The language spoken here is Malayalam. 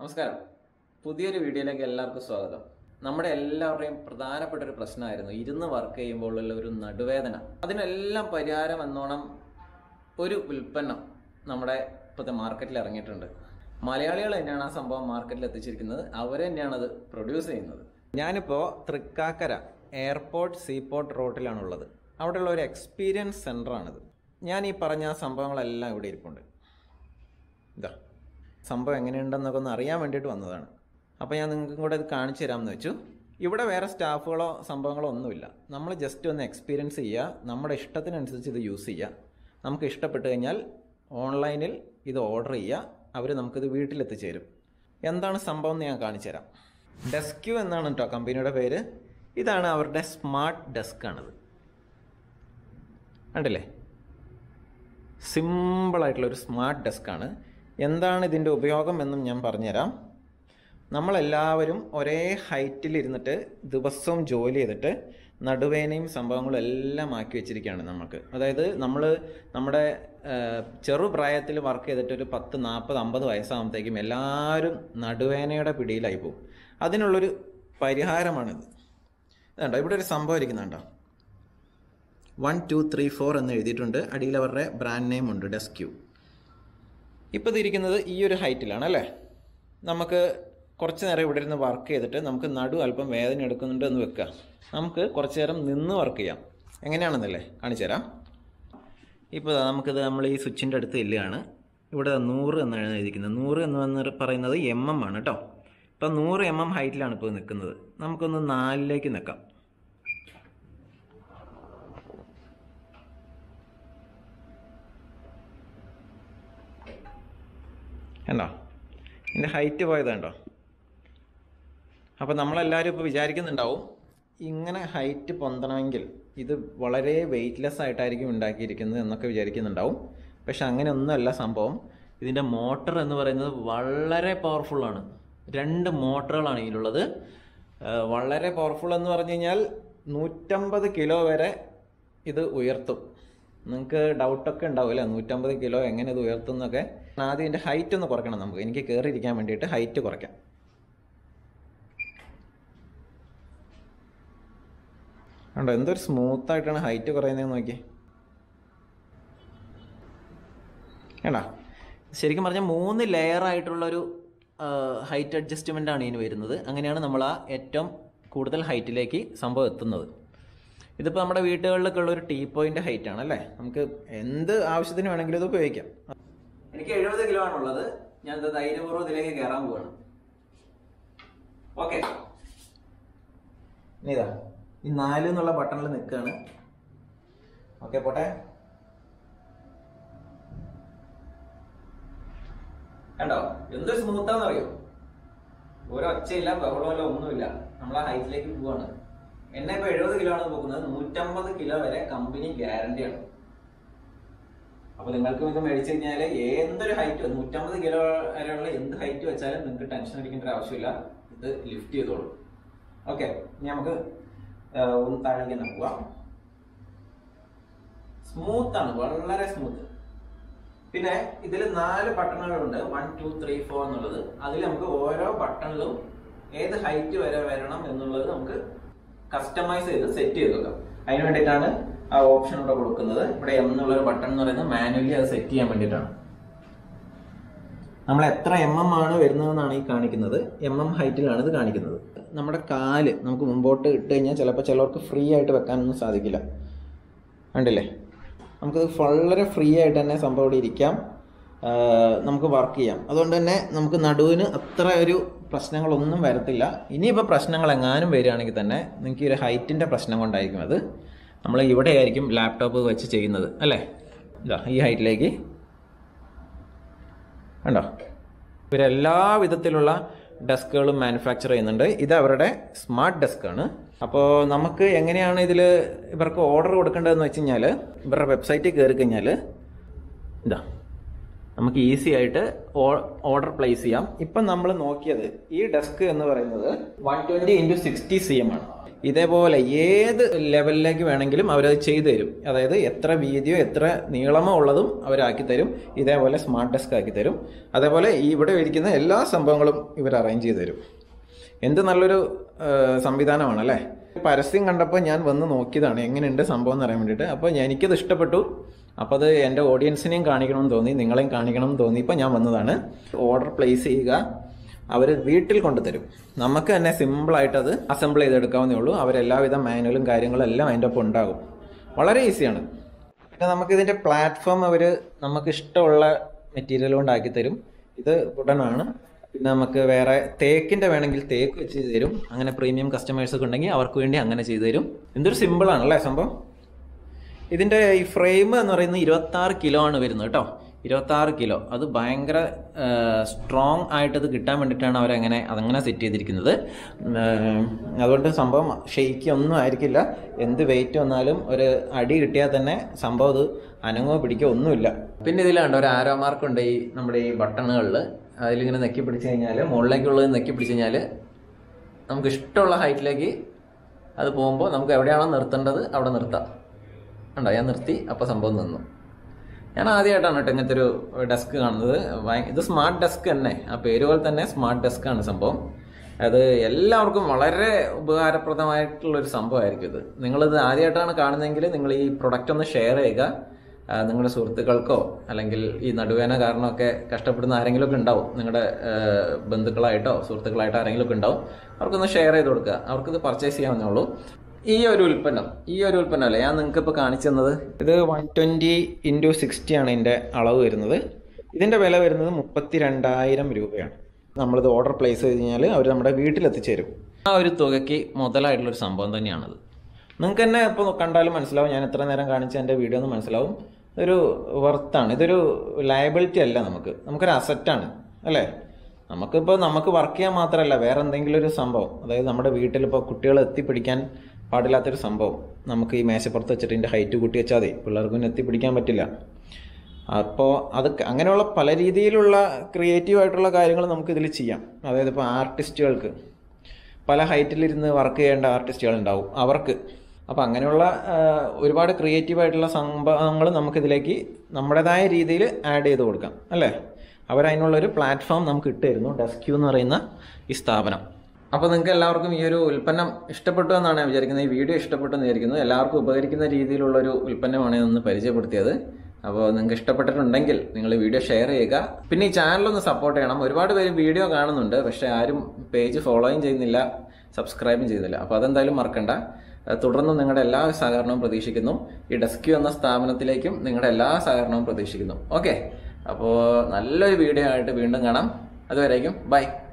നമസ്കാരം പുതിയൊരു വീഡിയോയിലേക്ക് എല്ലാവർക്കും സ്വാഗതം നമ്മുടെ എല്ലാവരുടെയും പ്രധാനപ്പെട്ട ഒരു പ്രശ്നമായിരുന്നു ഇരുന്ന് വർക്ക് ചെയ്യുമ്പോഴുള്ള ഒരു നടുവേദന അതിനെല്ലാം പരിഹാരം എന്നോണം ഒരു ഉൽപ്പന്നം നമ്മുടെ ഇപ്പോഴത്തെ മാർക്കറ്റിൽ ഇറങ്ങിയിട്ടുണ്ട് മലയാളികൾ തന്നെയാണ് ആ സംഭവം മാർക്കറ്റിൽ എത്തിച്ചിരിക്കുന്നത് അവർ തന്നെയാണ് അത് പ്രൊഡ്യൂസ് ചെയ്യുന്നത് ഞാനിപ്പോൾ തൃക്കാക്കര എയർപോർട്ട് സീപോർട്ട് റോട്ടിലാണുള്ളത് അവിടെയുള്ള ഒരു എക്സ്പീരിയൻസ് സെൻ്ററാണിത് ഞാൻ ഈ പറഞ്ഞ സംഭവങ്ങളെല്ലാം ഇവിടെ ഇരിപ്പുണ്ട് ഇതാ സംഭവം എങ്ങനെയുണ്ടെന്നൊക്കെ ഒന്ന് അറിയാൻ വേണ്ടിയിട്ട് വന്നതാണ് അപ്പോൾ ഞാൻ നിങ്ങൾക്കും കൂടെ ഇത് കാണിച്ചു തരാമെന്ന് വെച്ചു ഇവിടെ വേറെ സ്റ്റാഫുകളോ സംഭവങ്ങളോ ഒന്നുമില്ല നമ്മൾ ജസ്റ്റ് ഒന്ന് എക്സ്പീരിയൻസ് ചെയ്യുക നമ്മുടെ ഇഷ്ടത്തിനനുസരിച്ച് ഇത് യൂസ് ചെയ്യുക നമുക്ക് ഇഷ്ടപ്പെട്ട് കഴിഞ്ഞാൽ ഓൺലൈനിൽ ഇത് ഓർഡർ ചെയ്യുക അവർ നമുക്കിത് വീട്ടിലെത്തിച്ചേരും എന്താണ് സംഭവം എന്ന് ഞാൻ കാണിച്ചു തരാം ഡെസ്ക്യൂ എന്നാണ് കേട്ടോ കമ്പനിയുടെ പേര് ഇതാണ് അവരുടെ സ്മാർട്ട് ഡെസ്ക് ആണിത് കണ്ടില്ലേ സിമ്പിളായിട്ടുള്ള ഒരു സ്മാർട്ട് ഡെസ്ക്കാണ് എന്താണ് ഇതിൻ്റെ ഉപയോഗം എന്നും ഞാൻ പറഞ്ഞുതരാം നമ്മളെല്ലാവരും ഒരേ ഹൈറ്റിൽ ഇരുന്നിട്ട് ദിവസവും ജോലി ചെയ്തിട്ട് നടുവേനയും സംഭവങ്ങളും എല്ലാം ആക്കി വെച്ചിരിക്കുകയാണ് നമുക്ക് അതായത് നമ്മൾ നമ്മുടെ ആ, ചെറുപ്രായത്തിൽ വർക്ക് ചെയ്തിട്ട് ഒരു പത്ത് നാൽപ്പത് അമ്പത് വയസ്സാകുമ്പോഴത്തേക്കും എല്ലാവരും നടുവേനയുടെ പിടിയിലായി പോകും അതിനുള്ളൊരു പരിഹാരമാണിത് ഇതുണ്ടോ ഇവിടെ ഒരു സംഭവം ഇരിക്കുന്നുണ്ടോ വൺ ടു ത്രീ ഫോർ എന്ന് എഴുതിയിട്ടുണ്ട് അടിയിൽ അവരുടെ ബ്രാൻഡ് നെയിം ഉണ്ട് ഡെസ്ക്യൂ ഇപ്പോൾ ഇതിരിക്കുന്നത് ഈ ഒരു ഹൈറ്റിലാണ് അല്ലേ നമുക്ക് കുറച്ച് നേരം ഇവിടെ ഇരുന്ന് വർക്ക് ചെയ്തിട്ട് നമുക്ക് നടു അല്പം വേദന എടുക്കുന്നുണ്ട് എന്ന് വെക്കുക നമുക്ക് കുറച്ച് നേരം നിന്ന് വർക്ക് ചെയ്യാം എങ്ങനെയാണെന്നല്ലേ കാണിച്ചു തരാം ഇപ്പോൾ ദാ നമുക്കിത് നമ്മൾ ഈ സ്വിച്ചിൻ്റെ അടുത്ത് ഇല്ലാണ് ഇവിടെ ദാ നൂറ് എന്നാണ് എഴുതിയിരിക്കുന്നത് നൂറ് എന്ന് വന്ന് പറയുന്നത് എം എം ആണ് കേട്ടോ ഇപ്പം നൂറ് എം എം ഹൈറ്റിലാണ് ഇപ്പോൾ നിൽക്കുന്നത് നമുക്കൊന്ന് നാലിലേക്ക് നിൽക്കാം കണ്ടോ ഇതിൻ്റെ ഹൈറ്റ് പോയത് കണ്ടോ അപ്പോൾ നമ്മളെല്ലാവരും ഇപ്പോൾ വിചാരിക്കുന്നുണ്ടാവും ഇങ്ങനെ ഹൈറ്റ് പൊന്തണമെങ്കിൽ ഇത് വളരെ വെയ്റ്റ്ലെസ് ആയിട്ടായിരിക്കും ഉണ്ടാക്കിയിരിക്കുന്നത് എന്നൊക്കെ വിചാരിക്കുന്നുണ്ടാവും പക്ഷെ അങ്ങനെ ഒന്നുമല്ല സംഭവം ഇതിൻ്റെ മോട്ടർ എന്ന് പറയുന്നത് വളരെ പവർഫുള്ളാണ് രണ്ട് മോട്ടറുകളാണ് ഇതിലുള്ളത് ആ, വളരെ പവർഫുൾ എന്ന് പറഞ്ഞു കഴിഞ്ഞാൽ നൂറ്റമ്പത് കിലോ വരെ ഇത് ഉയർത്തും നിങ്ങൾക്ക് ഡൗട്ടൊക്കെ ഉണ്ടാവില്ല നൂറ്റമ്പത് കിലോ എങ്ങനെ ഇത് ഉയർത്തും എന്നൊക്കെ ആദ്യം ഇതിൻ്റെ ഹൈറ്റ് ഒന്ന് കുറയ്ക്കണം നമുക്ക് എനിക്ക് കയറിയിരിക്കാൻ വേണ്ടിയിട്ട് ഹൈറ്റ് കുറയ്ക്കാം കണ്ടോ എന്തൊരു സ്മൂത്ത് ആയിട്ടാണ് ഹൈറ്റ് കുറയുന്നതെന്ന് നോക്കി കണ്ടോ ശരിക്കും പറഞ്ഞാൽ മൂന്ന് ലെയർ ആയിട്ടുള്ളൊരു ഹൈറ്റ് അഡ്ജസ്റ്റ്മെൻ്റ് ആണ് ഇതിന് വരുന്നത് അങ്ങനെയാണ് നമ്മൾ ആ ഏറ്റവും കൂടുതൽ ഹൈറ്റിലേക്ക് സംഭവം എത്തുന്നത് ഇതിപ്പോൾ നമ്മുടെ വീടുകളിലൊക്കെ ഉള്ള ഒരു ടീ പോയിന്റ് ഹൈറ്റ് ആണ് അല്ലേ നമുക്ക് എന്ത് ആവശ്യത്തിന് വേണമെങ്കിലും ഇത് ഉപയോഗിക്കാം എനിക്ക് എഴുപത് കിലോ ആണുള്ളത് ഞാൻ ഇത് ധൈര്യപൂർവ്വം ഇതിലേക്ക് കയറാൻ പോവാണ് ഓക്കെ ഇനി ഇതാ ഈ നാല് എന്നുള്ള ബട്ടണിൽ നിൽക്കുകയാണ് ഓക്കെ പോട്ടെ കണ്ടോ എന്ത് സ്മൂത്താന്ന് അറിയോ ഒരു ഒച്ചയില്ല ബഹളമല്ല ഒന്നുമില്ല നമ്മൾ ആ ഹൈറ്റിലേക്ക് പോവാണ് എന്നെ ഇപ്പൊ എഴുപത് കിലോ ആണ് പോകുന്നത് നൂറ്റമ്പത് കിലോ വരെ കമ്പനി ഗ്യാരണ്ടി ആണ് അപ്പൊ നിങ്ങൾക്ക് ഇത് മേടിച്ചു കഴിഞ്ഞാല് എന്തൊരു ഹൈറ്റ് നൂറ്റമ്പത് കിലോ വരെയുള്ള എന്ത് ഹൈറ്റ് വെച്ചാലും നിങ്ങൾക്ക് ടെൻഷൻ അടിക്കേണ്ട ഒരു ആവശ്യമില്ല ഇത് ലിഫ്റ്റ് ചെയ്തോളൂ ഓക്കെ ഇനി നമുക്ക് ആ, ഒന്ന് താഴേക്ക് തന്നെ പോവാം സ്മൂത്ത് ആണ് വളരെ സ്മൂത്ത് പിന്നെ ഇതിൽ നാല് ബട്ടണുകളുണ്ട് വൺ ടു ത്രീ ഫോർ എന്നുള്ളത് അതിൽ നമുക്ക് ഓരോ ബട്ടണിലും ഏത് ഹൈറ്റ് വരെ വരണം എന്നുള്ളത് നമുക്ക് കസ്റ്റമൈസ് ചെയ്ത് സെറ്റ് ചെയ്ത് വെക്കാം അതിന് വേണ്ടിയിട്ടാണ് ആ ഓപ്ഷൻ ഇവിടെ കൊടുക്കുന്നത് ഇവിടെ എം എന്നുള്ള ഒരു ബട്ടൺ എന്ന് പറയുന്നത് മാനുവലി അത് സെറ്റ് ചെയ്യാൻ വേണ്ടിയിട്ടാണ് നമ്മൾ എത്ര എം എം ആണ് വരുന്നതെന്നാണ് ഈ കാണിക്കുന്നത് എം എം ഹൈറ്റിലാണ് ഇത് കാണിക്കുന്നത് നമ്മുടെ കാല് നമുക്ക് മുമ്പോട്ട് ഇട്ട് കഴിഞ്ഞാൽ ചിലപ്പോൾ ചിലർക്ക് ഫ്രീ ആയിട്ട് വെക്കാനൊന്നും സാധിക്കില്ല കണ്ടില്ലേ നമുക്കത് വളരെ ഫ്രീ ആയിട്ട് തന്നെ സംഭവം ഇവിടെ ഇരിക്കാം ആ, നമുക്ക് വർക്ക് ചെയ്യാം അതുകൊണ്ട് തന്നെ നമുക്ക് നടുവിന് അത്ര ഒരു പ്രശ്നങ്ങളൊന്നും വരത്തില്ല ഇനിയിപ്പോൾ പ്രശ്നങ്ങൾ എങ്ങാനും വരികയാണെങ്കിൽ തന്നെ നിങ്ങൾക്ക് ഈ ഒരു ഹൈറ്റിൻ്റെ പ്രശ്നം കൊണ്ടായിരിക്കും അത് നമ്മൾ ഇവിടെ ആയിരിക്കും ലാപ്ടോപ്പ് വെച്ച് ചെയ്യുന്നത് അല്ലേ ഇതാ ഈ ഹൈറ്റിലേക്ക് കണ്ടോ ഇവരെല്ലാ വിധത്തിലുള്ള ഡെസ്കുകളും മാനുഫാക്ചർ ചെയ്യുന്നുണ്ട് ഇത് അവരുടെ സ്മാർട്ട് ഡെസ്ക് ആണ് അപ്പോൾ നമുക്ക് എങ്ങനെയാണ് ഇതിൽ ഇവർക്ക് ഓർഡർ കൊടുക്കേണ്ടതെന്ന് വെച്ച് കഴിഞ്ഞാൽ ഇവരുടെ വെബ്സൈറ്റിൽ കയറി കഴിഞ്ഞാൽ ഇതാ നമുക്ക് ഈസി ആയിട്ട് ഓർഡർ പ്ലേസ് ചെയ്യാം ഇപ്പം നമ്മൾ നോക്കിയത് ഈ ഡെസ്ക് എന്ന് പറയുന്നത് one twenty into sixty C M ആണ് ഇതേപോലെ ഏത് ലെവലിലേക്ക് വേണമെങ്കിലും അവരത് ചെയ്തു തരും അതായത് എത്ര വീതിയോ എത്ര നീളമോ ഉള്ളതും അവരാക്കി തരും ഇതേപോലെ സ്മാർട്ട് ഡെസ്ക് ആക്കി തരും അതേപോലെ ഈ ഇവിടെ ഇരിക്കുന്ന എല്ലാ സംഭവങ്ങളും ഇവർ അറേഞ്ച് ചെയ്ത് തരും എന്ത് നല്ലൊരു ആ, സംവിധാനമാണ് അല്ലേ പരസ്യം കണ്ടപ്പോൾ ഞാൻ വന്ന് നോക്കിയതാണ് എങ്ങനെയുണ്ട് സംഭവം എന്ന് അറിയാൻ വേണ്ടിയിട്ട് അപ്പോൾ എനിക്കത് ഇഷ്ടപ്പെട്ടു അപ്പോൾ അത് എൻ്റെ ഓഡിയൻസിനെയും കാണിക്കണമെന്ന് തോന്നി നിങ്ങളെയും കാണിക്കണം എന്ന് തോന്നിയപ്പോൾ ഞാൻ വന്നതാണ് ഓർഡർ പ്ലേസ് ചെയ്യുക അവർ വീട്ടിൽ കൊണ്ടുതരും നമുക്ക് തന്നെ സിമ്പിളായിട്ട് അത് അസംബിൾ ചെയ്തെടുക്കാവുന്നേ ഉള്ളൂ അവരെല്ലാവിധ മാനുവലും കാര്യങ്ങളും എല്ലാം അതിൻ്റെ ഒപ്പം ഉണ്ടാകും വളരെ ഈസിയാണ് പിന്നെ നമുക്ക് ഇതിൻ്റെ പ്ലാറ്റ്ഫോം അവർ നമുക്ക് ഇഷ്ടമുള്ള മെറ്റീരിയൽ കൊണ്ടാക്കി തരും ഇത് വുഡനാണ് പിന്നെ നമുക്ക് വേറെ തേക്കിൻ്റെ വേണമെങ്കിൽ തേക്ക് വെച്ച് ചെയ്ത് തരും അങ്ങനെ പ്രീമിയം കസ്റ്റമേഴ്സ് ഒക്കെ ഉണ്ടെങ്കിൽ അവർക്ക് വേണ്ടി അങ്ങനെ ചെയ്തു തരും എന്തൊരു സിമ്പിളാണ് അല്ലേ സംഭവം ഇതിൻ്റെ ഈ ഫ്രെയിം എന്ന് പറയുന്നത് ഇരുപത്തി ആറ് കിലോ ആണ് വരുന്നത് കേട്ടോ ഇരുപത്തി ആറ് കിലോ അത് ഭയങ്കര സ്ട്രോങ് ആയിട്ട് ഇത് കിട്ടാൻ വേണ്ടിയിട്ടാണ് അവരങ്ങനെ അതങ്ങനെ സെറ്റ് ചെയ്തിരിക്കുന്നത് ഉം, അതുകൊണ്ട് സംഭവം ഷെയ്ക്ക് ഒന്നും ആയിരിക്കില്ല എന്ത് വെയിറ്റ് വന്നാലും ഒരു അടി കിട്ടിയാൽ തന്നെ സംഭവം അത് അനങ്ങോ പിടിക്കോ ഒന്നുമില്ല പിന്നെ ഇതിലുണ്ട് ഒരു ആരോ മാർക്ക് ഉണ്ട് ഈ നമ്മുടെ ഈ ബട്ടണുകളിൽ അതിലിങ്ങനെ നെക്കി പിടിച്ച് കഴിഞ്ഞാൽ മുകളിലേക്കുള്ളത് നെക്കി പിടിച്ച് കഴിഞ്ഞാൽ നമുക്ക് ഇഷ്ടമുള്ള ഹൈറ്റിലേക്ക് അത് പോകുമ്പോൾ നമുക്ക് എവിടെയാണോ നിർത്തേണ്ടത് അവിടെ നിർത്താം ഉണ്ടോ ഞാൻ നിർത്തി അപ്പോൾ സംഭവം നിന്നു ഞാൻ ആദ്യമായിട്ടാണ് കേട്ടോ ഇങ്ങനത്തെ ഒരു ഡെസ്ക് കാണുന്നത് ഭയ- ഇത് സ്മാർട്ട് ഡെസ്ക് തന്നെ ആ പേര് പോലെ തന്നെ സ്മാർട്ട് ഡെസ്ക് ആണ് സംഭവം അത് എല്ലാവർക്കും വളരെ ഉപകാരപ്രദമായിട്ടുള്ള ഒരു സംഭവമായിരിക്കും ഇത് നിങ്ങളിത് ആദ്യമായിട്ടാണ് കാണുന്നതെങ്കിൽ നിങ്ങൾ ഈ പ്രൊഡക്റ്റ് ഒന്ന് ഷെയർ ചെയ്യുക ആ, നിങ്ങളുടെ സുഹൃത്തുക്കൾക്കോ അല്ലെങ്കിൽ ഈ നടുവേന കാരണമൊക്കെ കഷ്ടപ്പെടുന്ന ആരെങ്കിലും ഒക്കെ ഉണ്ടാവും നിങ്ങളുടെ ആ, ബന്ധുക്കളായിട്ടോ സുഹൃത്തുക്കളായിട്ടോ ആരെങ്കിലും ഒക്കെ ഉണ്ടാവും അവർക്കൊന്ന് ഷെയർ ചെയ്ത് കൊടുക്കുക അവർക്കിത് പർച്ചേസ് ചെയ്യാവുന്നേ ഉള്ളൂ ഈ ഒരു ഉൽപ്പന്നം ഈ ഒരു ഉൽപ്പന്നം അല്ലേ ഞാൻ നിങ്ങൾക്ക് ഇപ്പോൾ കാണിച്ചു തന്നത് ഇത് വൺ ട്വൻറ്റി ഇൻറ്റു സിക്സ്റ്റി ആണ് ഇതിൻ്റെ അളവ് വരുന്നത് ഇതിൻ്റെ വില വരുന്നത് മുപ്പത്തി രണ്ടായിരം രൂപയാണ് നമ്മളിത് ഓർഡർ പ്ലേസ് ചെയ്ത് കഴിഞ്ഞാൽ അവർ നമ്മുടെ വീട്ടിലെത്തിച്ചേരും ആ ഒരു തുകയ്ക്ക് മുതലായിട്ടുള്ളൊരു സംഭവം തന്നെയാണത് നിങ്ങൾക്ക് തന്നെ ഇപ്പോൾ കണ്ടാലും മനസ്സിലാവും ഞാൻ എത്ര നേരം കാണിച്ച എൻ്റെ വീഡിയോ ഒന്ന് മനസ്സിലാവും ഇതൊരു വർത്താണ് ഇതൊരു ലയബിലിറ്റി അല്ല നമുക്ക് നമുക്കൊരു അസറ്റാണ് അല്ലേ നമുക്കിപ്പോൾ നമുക്ക് വർക്ക് ചെയ്യാൻ മാത്രമല്ല വേറെ എന്തെങ്കിലും ഒരു സംഭവം അതായത് നമ്മുടെ വീട്ടിലിപ്പോൾ കുട്ടികൾ എത്തിപ്പിടിക്കാൻ പാടില്ലാത്തൊരു സംഭവം നമുക്ക് ഈ മേശപ്പുറത്ത് വെച്ചിട്ട് ഇതിൻ്റെ ഹൈറ്റ് കൂട്ടി വെച്ചാൽ മതി പിള്ളേർക്കൊന്നും എത്തിപ്പിടിക്കാൻ പറ്റില്ല അപ്പോൾ അത് ക- അങ്ങനെയുള്ള പല രീതിയിലുള്ള ക്രിയേറ്റീവ് ആയിട്ടുള്ള കാര്യങ്ങൾ നമുക്ക് ഇതിൽ ചെയ്യാം അതായത് ഇപ്പോൾ ആർട്ടിസ്റ്റുകൾക്ക് പല ഹൈറ്റിലിരുന്ന് വർക്ക് ചെയ്യേണ്ട ആർട്ടിസ്റ്റുകൾ ഉണ്ടാവും അവർക്ക് അപ്പോൾ അങ്ങനെയുള്ള ആ, ഒരുപാട് ക്രിയേറ്റീവ് ആയിട്ടുള്ള സംഭവങ്ങൾ നമുക്കിതിലേക്ക് നമ്മുടേതായ രീതിയിൽ ആഡ് ചെയ്ത് കൊടുക്കാം അല്ലേ അവരതിനുള്ളൊരു പ്ലാറ്റ്ഫോം നമുക്ക് ഇട്ട് തരുന്നു ഡെസ്ക്യൂ എന്ന് പറയുന്ന ഈ സ്ഥാപനം അപ്പോൾ നിങ്ങൾക്ക് എല്ലാവർക്കും ഈ ഒരു ഉൽപ്പന്നം ഇഷ്ടപ്പെട്ടു എന്നാണ് ഞാൻ വിചാരിക്കുന്നത് ഈ വീഡിയോ ഇഷ്ടപ്പെട്ടു എന്ന് വിചാരിക്കുന്നു എല്ലാവർക്കും ഉപകരിക്കുന്ന രീതിയിലുള്ളൊരു ഉൽപ്പന്നമാണ് ഇന്ന് പരിചയപ്പെടുത്തിയത് അപ്പോൾ നിങ്ങൾക്ക് ഇഷ്ടപ്പെട്ടിട്ടുണ്ടെങ്കിൽ നിങ്ങൾ വീഡിയോ ഷെയർ ചെയ്യുക പിന്നെ ഈ ചാനലൊന്ന് സപ്പോർട്ട് ചെയ്യണം ഒരുപാട് പേര് വീഡിയോ കാണുന്നുണ്ട് പക്ഷേ ആരും പേജ് ഫോളോയും ചെയ്യുന്നില്ല സബ്സ്ക്രൈബും ചെയ്യുന്നില്ല അപ്പോൾ അതെന്തായാലും മറക്കണ്ട അഹ് തുടർന്നും നിങ്ങളുടെ എല്ലാ സഹകരണവും പ്രതീക്ഷിക്കുന്നു ഈ ഡെസ്ക്യൂ എന്ന സ്ഥാപനത്തിലേക്കും നിങ്ങളുടെ എല്ലാ സഹകരണവും പ്രതീക്ഷിക്കുന്നു ഓക്കെ അപ്പോൾ നല്ലൊരു വീഡിയോ ആയിട്ട് വീണ്ടും കാണാം അതുവരേക്കും ബൈ